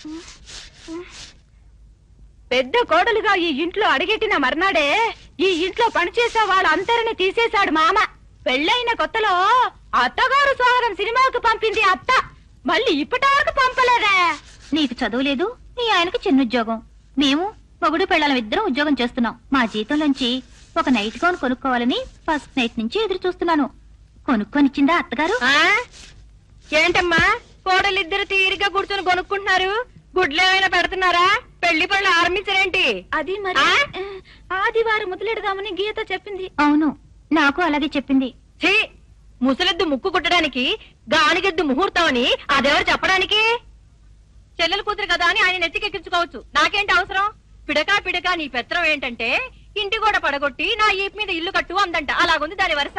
పెద్ద కోడలుగా ఈ ఇంట్లో అడిగెట్టిన మర్నాడే ఈ ఇంట్లో పనిచేసే వాళ్ళందరినీ తీసేశాడు మామ పెళ్ళైన కొత్తలో అత్తగారు సోదరం సినిమాకు పంపింది అత్త మళ్ళీ ఇప్పటి వరకు పంపలేదే నీకు చదువు లేదు నీ ఆయనకి చిన్న ఉద్యోగం మేము మొగుడు పెళ్ళాలం ఇద్దరం ఉద్యోగం చేస్తున్నాం మా జీతంలోంచి ఒక నైట్ గౌన్ కొనుక్కోవాలని ఫస్ట్ నైట్ నుంచి ఎదురు చూస్తున్నాను కొనుక్కొనిచ్చిందా అత్తగారు ఆ? ఏంటమ్మా కోడలిద్దరు తీరిగ్గా కూర్చొని కొనుక్కుంటున్నారు గుడ్లు ఏమైనా పెడుతున్నారా పెళ్లి పనులు ఆరంభించరేంటి అది మరి ఆ? ఆదివారం మొదలెడదామని గీత చెప్పింది అవును నాకు అలాగే చెప్పింది ఛీ ముసలెద్దు ముక్కు కుట్టడానికి గానిగెద్దు ముహూర్తం అని అదెవరు చెప్పడానికి చెల్లెల కూతురు కదా అని ఆయన నెత్తికెక్కించుకోవచ్చు నాకేంటి అవసరం పిడకా పిడకా నీ పెత్తనం ఏంటంటే ఇంటి కూడా పడగొట్టి నా ఈపు మీద ఇల్లు కట్టు అందంట అలాగుంది దాని వరుస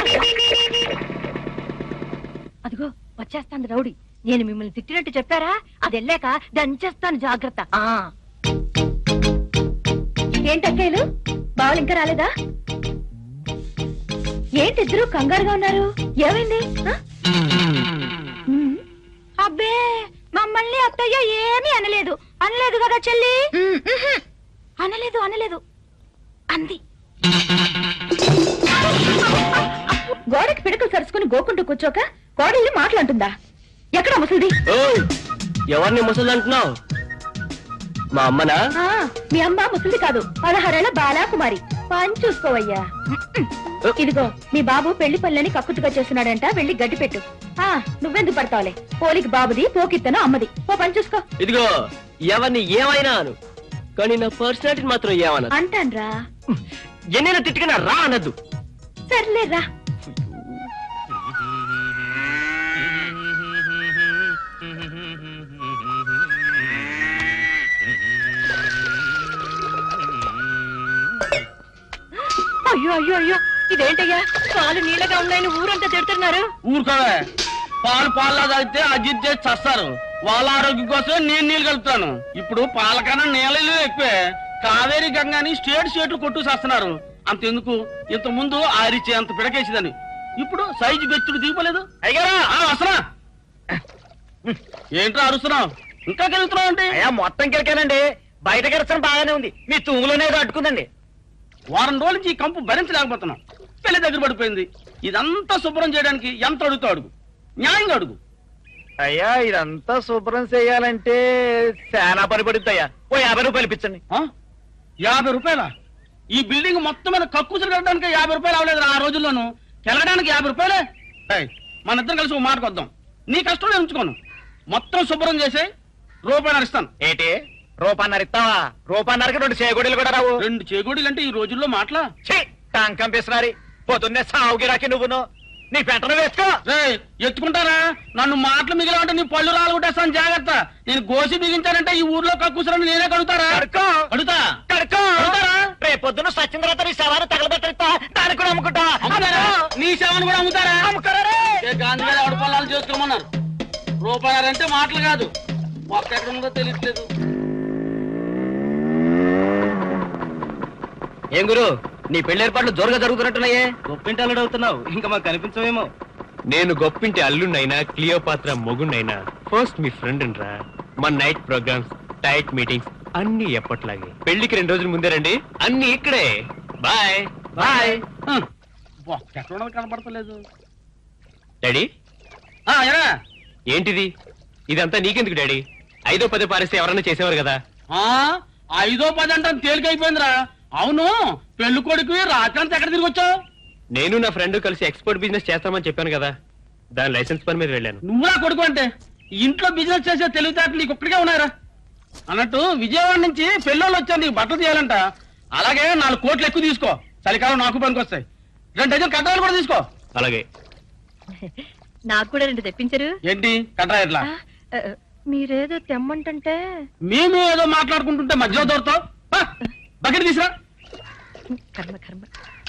అదిగో వచ్చేస్తాను రౌడీ నేను మిమ్మల్ని తిట్టినట్టు చెప్పారా అది వెళ్ళాక దంచేస్తాను జాగ్రత్త ఆ ఏంటక్కేలు బావులు ఇంకా రాలేదా ఏంటి ఇద్దరు కంగారుగా ఉన్నారు ఏమైంది ఆ? ఉమ్, అబ్బే మమ్మల్ని అత్తయ్య ఏమీ అనలేదు అనలేదు కదా చెల్లి ఉమ్, ఉహుం. అనలేదు అనలేదు అంది గోడకి పిడకలు సరుచుకుని గోకుంటూ కూర్చోక కోడల్ని మాట్లాడుతుందా ఎక్కడ ముసలిది ఓయ్ ఎవరిని ముసలి అంటున్నావు మా అమ్మనా ఆ, మీ అమ్మ ముసలిది కాదు పదహారేళ్ల బాలాకుమారి పని చూసుకోవయ్యా ఇదిగో మీ బాబు పెళ్లి పనులని కక్కుతుగా చేస్తున్నాడంట వెళ్ళి గడ్డి పెట్టు ఆ నువ్వెందుకు పడతావులే పోలికి బాబుది పోకిత్తను అమ్మది ఓ పని చూసుకో ఇదిగో ఎవరిని ఏమైనా అను కానీ నా పర్సనాలిటీ మాత్రం ఏమన్నా అంటాన్రా ఎన్నైనా తిట్టుకున్నా రా అనద్దు సర్లేరా అయ్యో అయ్యో అయ్యో ఇదేంటయ్యా పాలు నీళ్ళగా ఉన్నాయని ఊరంతా తిడుతున్నారు ఊరుకోవే పాలు పాల్లా తాగితే అజిత్ చేసి చస్తారు వాళ్ళ ఆరోగ్యం కోసం నేను నీళ్ళు కలుపుతాను ఇప్పుడు పాల కన్నా నీళ్ళు ఎక్కువే కావేరి గంగాని స్టేట్ స్టేట్లు కొట్టు చేస్తున్నారు అంతెందుకు ఇంత ముందు ఆరిచే అంత పిడకేసేదని ఇప్పుడు సైజు బెచ్చుడు దిగిపోలేదు అయ్యారా వస్తున్నా ఏంట్రా అరుస్తున్నావు ఇంకా కలుగుతున్నావు అంటే అయ్యా మొత్తం కిరకేనండి బయట కిరచడం బాగానే ఉంది మీ తూములోనే ఏదో అడ్డుకుందండి వారం రోజుల నుంచి ఈ కంపు భరించలేకపోతున్నాం పెళ్లి దగ్గర పడిపోయింది ఇదంతా శుభ్రం చేయడానికి ఎంత అడుగుతావు అడుగు న్యాయంగా అడుగు అయ్యా ఇదంతా శుభ్రం చేయాలంటే శానా పని పడుతుంది అయ్యా ఓ యాభై రూపాయలు ఇప్పించండి ఆ? యాభై రూపాయల ఈ బిల్డింగ్ మొత్తం మీద కక్కుసులు కట్టడానికి యాభై రూపాయలు అవలేదు ఆ రోజుల్లోనూ కెలగడానికి యాభై రూపాయలే ఏయ్, మన ఇద్దరం కలిసి ఒక మాటకు వద్దాం నీ కష్టం నేను ఉంచుకోను మొత్తం శుభ్రం చేసి రూపాయలు ఇస్తాను ఏంటి రూపాన్నర ఇస్తావా రూపాన్నరకి రెండు చేగొడీలు కూడా రావు రెండు చేగోడీలు అంటే ఈ రోజుల్లో మాటలా ఛీ టంకం పిసినారి పొద్దున్నే సావు గిరాకి నువ్వును నీ పెంటను వేసుకో రే ఎత్తుకుంటారా నన్ను మాటలు మిగిలింటే నీ పళ్ళు రాలగొట్టేస్తాను జాగ్రత్త నేను గోసి బిగించానంటే ఈ ఊర్లో కక్కుసులని నేనే కడుగుతారా కడుక్కో అడుగుతా కడుక్కో కడుగుతారా? రేపు పొద్దున్న సచిన తర్వాత నీ శవాన్ని తగలబెట్టా దానికి కూడా అమ్ముకుంటా అమ్ముతారా? నీ సేవను కూడా అమ్ముతారా అమ్ముకోరా రే. ఏ గాంధీ గారు ఎవడ పొలాలు చేసుకోమన్నారు రూపాయలు అంటే మాటలు కాదు ఒక్క ఎక్కడ ఉందో తెలియట్లేదు ఏం గురు నీ పెళ్లి ఏర్పాట్లు జోరుగా జరుగుతున్నట్టున్నాయే గొప్పింటి అల్లుడు అవుతున్నావు ఇంకా మాకు కనిపించవేమో నేను గొప్పింటి అల్లునైనా క్లియోపాత్ర మొగునైనా ఫస్ట్ మీ ఫ్రెండ్ రా మా నైట్ ప్రోగ్రామ్స్ టైట్ మీటింగ్స్ అన్ని ఎప్పట్లాగే పెళ్లికి రెండు రోజుల ముందే రండి అన్ని ఇక్కడే బాయ్ బాయ్ ఒక్క ఎక్కడ ఉన్నది కనపడతలేదు డాడీ ఆ, ఎరా ఏంటిది ఇదంతా నీకెందుకు డాడీ ఐదో పది పారిస్తే ఎవరన్నా చేసేవారు కదా ఆ, ఐదో పది అంటే తేలికైపోయిందిరా అవును పెళ్లి కొడుకు రాత్రంతా ఎక్కడ తిరిగి వచ్చావు నేను నా ఫ్రెండ్ కలిసి ఎక్స్పోర్ట్ బిజినెస్ చేస్తామని చెప్పాను కదా దాని లైసెన్స్ పని మీద వెళ్ళాను నువ్వురా కొడుకు అంటే ఈ ఇంట్లో బిజినెస్ చేసే తెలివితేటలు నీకు ఒక్కడికే ఉన్నాయరా అన్నట్టు విజయవాడ నుంచి పెళ్ళోళ్ళు వచ్చారు నీకు బట్టలు తీయాలంట అలాగే నాలుగు కోట్లు ఎక్కువ తీసుకో చలికాలం నాకు పనికి వస్తాయి రెండు డజన్ కట్టాలు కూడా తీసుకో అలాగే నాకు కూడా రెండు తెప్పించరు ఏంటి కట్రా ఎట్లా ఆ, మీరేదో తెమ్మంటుంటే మేము ఏదో మాట్లాడుకుంటుంటే మధ్యలో దొరుకుతావు బకెట్ తీసురా కర్మ కర్మ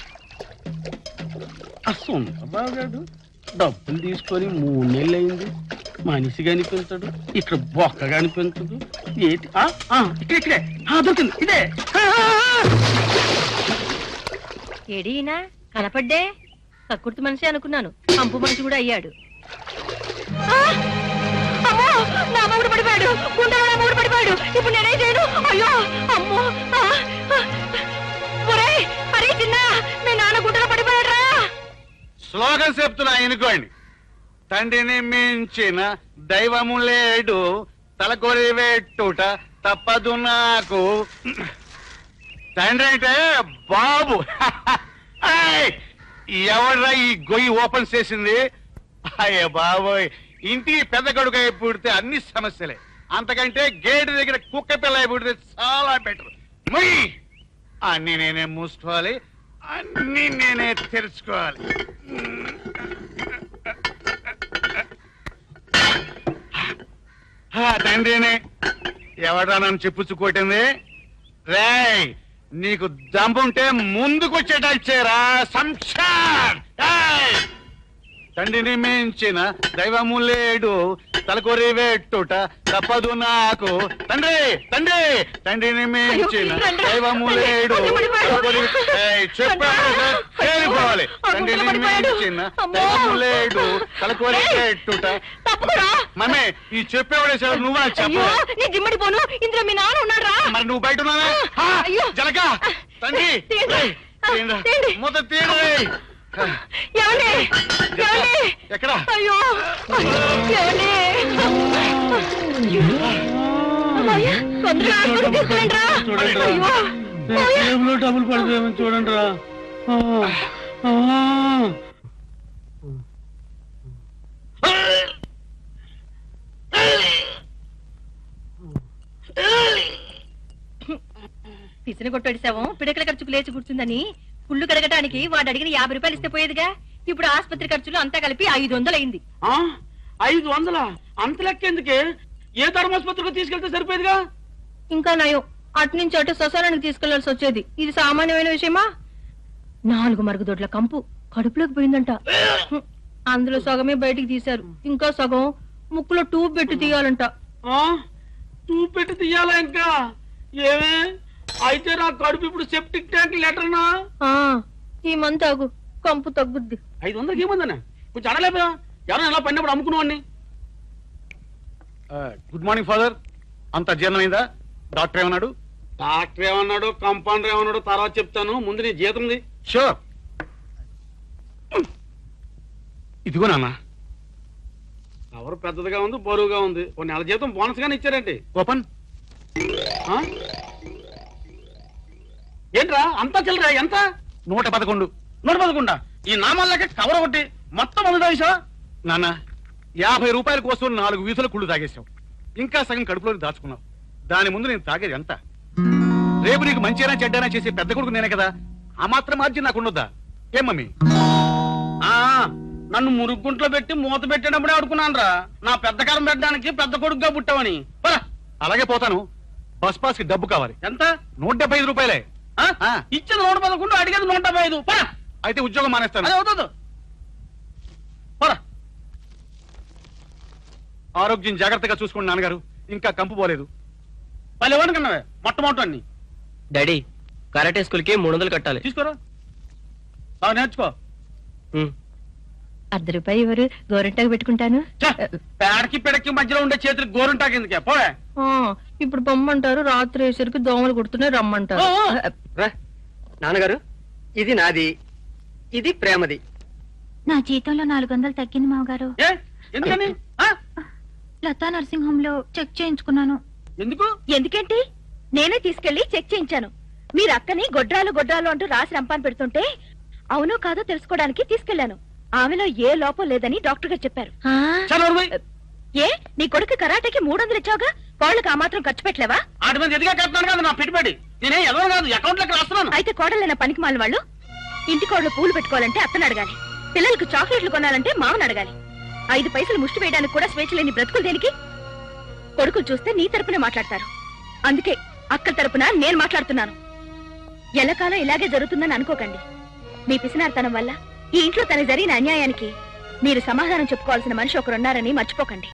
బాగాడు డబ్బులు తీసుకొని మూడు నెలలు అయింది మనిషి కనిపించడు ఇక్కడ బొక్క కనిపించదు ఏంటి ఆ, ఆ, ఇక్కడ ఇక్కడే ఆ, దొరికింది ఇదే ఆ, ఆ, ఆ. ఏడీనా కనపడ్డే కక్కుర్తి మనిషి అనుకున్నాను పంపు మనిషి కూడా అయ్యాడు నా మొగుడు పడిపోయాడు గుండెలో నా మొగుడు ఇప్పుడు నేనేం చేయను అయ్యో అమ్మో ఆ, ఆ. ఒరేయ్ అరే చిన్న మీ నాన్న గుడ్డలో పడిపోయాడ్రా స్లోగన్ చెప్తున్నా ఎనుకోండి తండ్రిని మించిన దైవము లేడు తలకొరి వెట్టుట తప్పదు నాకు తండ్రి అంటే బాబు ఏయ్! ఎవడ్రా ఈ గొయ్యి ఓపెన్ చేసింది అయ్యే బాబోయ్ ఇంటికి పెద్ద కొడుకు అయి పుడితే అన్ని సమస్యలే అంతకంటే గేటు దగ్గర కుక్క పిల్ల అయి పుడితే చాలా బెటర్ మొయ్ అన్ని నేనే మూసుకోవాలి అన్ని నేనే తెరుచుకోవాలి ఆ, తండ్రినే ఎవడ్రా నన్ను చెప్పుచ్చుకోటింది రేయ్ నీకు దమ్ముంటే ముందుకొచ్చేటచ్చేరా సంసార్ ఏయ్! తండ్రిని మించిన దైవము లేడు తలకొరి వెట్టుట తప్పదు నాకు తండ్రి తండ్రి తండ్రిని మించిన అయ్యో, రండ్రా, దైవము రండి, లేడు కొంచెం పడిపోయాడు. తలకొరి ఏయ్, చెప్పాను రండ్రా. సార్, తేలిపోవాలి అయ్యో, తండ్రిని కొంచెం పడిపోయాడు. మించిన అమ్మో. దైవము లేడు తలకొరి ఏయ్, వెట్టుట తప్పుకురా మమ్మే ఈ చెప్పేవాడేసాడు నువ్వు నాకు అయ్యో చెప్పు నీ జిమ్మడి పోను ఇందులో మీ నాన్న ఉన్నాడు రా మరి నువ్వు బయట ఉన్నావే ఆ, అయ్యో. జలక తండ్రి తీయండి. ఏయ్, తీయండి. తీయండి. మూత తీయండి ఏయ్. ఏమండి ఏమండి ఎక్కడ అయ్యో ఏమండి అమ్మయ్య, తొందరగా హాస్పిటల్కి తీసుకెళ్ళండి రా. చూడండి రా. అయ్యో అమ్మయ్య. జేబులో డబ్బులు పడిపోయామని చూడండి రా ఆ, ఆ. పిసిని కొట్టడి శవం పిడకల ఖర్చుకు లేచి కూర్చుందని పుళ్ళు కడగటానికి వాడు అడిగిన యాభై రూపాయలు ఇస్తే పోయేదిగా ఇప్పుడు ఆసుపత్రి ఖర్చులు అంతా కలిపి ఐదు వందలు అయింది ఆ? ఐదు వందల అంత లెక్క ఎందుకే ఏ ధర్మాసుపత్రికి తీసుకెళ్తే సరిపోయేదిగా ఇంకా నయం అటు నుంచి అటు శ్మశానానికి తీసుకెళ్లాల్సి వచ్చేది ఇది సామాన్యమైన విషయమా నాలుగు మరుగుదొడ్ల కంపు కడుపులోకి పోయిందంట హ్మ్. అందులో సగమే బయటికి తీశారు ఇంకా సగం ముక్కులో ట్యూబ్ పెట్టి తీయాలంట ఆ? తూపు పెట్టి తీయాలా ఇంకా ఏమే అయితే నా కడుపు ఇప్పుడు సెప్టిక్ ట్యాంక్ లెటర్నా ఆ ఈ మంత్ ఆగు కంపు తగ్గుద్ది ఐదు వందలకి ఏముందన్నా కొంచెం అడలేదా ఎవరైనా ఎలా పడినప్పుడు అమ్ముకున్నావాడిని గుడ్ మార్నింగ్ ఫాదర్ అంత జీర్ణమైందా డాక్టర్ ఏమన్నాడు డాక్టర్ ఏమన్నాడు కంపౌండర్ ఏమన్నాడు తర్వాత చెప్తాను ముందు నీ జీతం ఉంది షూర్ ఇదిగో నాన్న కవర్ పెద్దదిగా ఉంది బరువుగా ఉంది ఓ నెల జీతం బోనస్ గానే ఇచ్చారేంటి ఓపెన్ ఆ? ఏంట్రా అంతా చిల్లరా ఎంత నూట పదకొండు నూట పదకొండా ఈ నామాలకి కవర్ ఒకటి మొత్తం అందులో వేసా నాన్న యాభై రూపాయల కోసం నాలుగు వీధుల కుళ్ళు తాగేశావు ఇంకా సగం కడుపులోని దాచుకున్నావు దాని ముందు నేను తాగేది ఎంత రేపు నీకు మంచిగా చెడ్డైనా చేసే పెద్ద కొడుకు నేనే కదా ఆ మాత్రం మార్జిన్ నాకు ఉండొద్దా ఏం మమ్మీ ఆ నన్ను మురుగుంట్లో పెట్టి మూత పెట్టేటప్పుడే ఆడుకున్నాను రా నా పెద్ద కారం పెట్టడానికి పెద్ద కొడుకుగా పుట్టావని పరా అలాగే పోతాను బస్ పాస్ కి డబ్బు కావాలి ఎంత నూట డెబ్బై ఐదు రూపాయలే ఆ? ఆ. ఇచ్చేది నూట పదకొండు అడిగేది నూట డెబ్బై ఐదు పరా అయితే ఉద్యోగం మానేస్తాను అదే అవుతుంది పరా ఆరోగ్యం జాగ్రత్తగా చూసుకోండి నాన్నగారు ఇంకా కంపు పోలేదు వాళ్ళు ఇవ్వండి కన్నావే మొట్టమొదటి డాడీ కరాటే స్కూల్ కి మూడు వందలు కట్టాలి తీసుకోరా బాగా నేర్చుకో ఉమ్. అర్ధ రూపాయి ఎవరు గోరంటాకు పెట్టుకుంటాను ఛ, పేడకి పిడకి మధ్యలో ఉండే చేతులకు గోరుంటాకి ఎందుకే పోవే ఆ, ఇప్పుడు పొమ్మంటారు రాత్రి వేసరికి దోమలు కుడుతున్నాయి రమ్మంటారు ఓ, ఓ. రా నాన్నగారు ఇది నాది ఇది ప్రేమది నా జీతంలో నాలుగు వందలు తగ్గింది మావగారు ఏ ఎందుకని ఆ? లతా నర్సింగ్ హోమ్ లో చెక్ చేయించుకున్నాను ఎందుకు ఎందుకేంటి నేనే తీసుకెళ్లి చెక్ చేయించాను మీరు అక్కని గొడ్రాలు గొడ్రాలు అంటూ రాసి రంపాన్ పెడుతుంటే అవునో కాదో తెలుసుకోవడానికి తీసుకెళ్లాను ఆమెలో ఏ లోపం లేదని డాక్టర్ గారు చెప్పారు చదవరు ఏ నీ కొడుకు కరాటేకి మూడు వందలు ఇచ్చావుగా కోళ్ళకి ఆ మాత్రం ఖర్చు పెట్టలేవా ఆటి మీద ఎదిగా కట్టినాను కదా నా పెట్టుబడి నేనే ఎదవ కాదు అకౌంట్ లెక్క రాస్తున్నాను అయితే కోడలైన పనికి మాలిన వాళ్ళు ఇంటి కోడలు పూలు పెట్టుకోవాలంటే అత్తను అడగాలి పిల్లలకు చాక్లెట్లు కొనాలంటే మామను అడగాలి ఐదు పైసలు ముష్టి వేయడానికి కూడా స్వేచ్ఛ లేని బ్రతుకులు దేనికి కొడుకులు చూస్తే నీ తరపునే మాట్లాడతారు అందుకే అక్క తరపున నేను మాట్లాడుతున్నాను ఎల్లకాలం ఇలాగే జరుగుతుందని అనుకోకండి మీ పిసినారితనం వల్ల ఈ ఇంట్లో తనకు జరిగిన అన్యాయానికి మీరు సమాధానం చెప్పుకోవాల్సిన మనిషి ఒకరున్నారని మర్చిపోకండి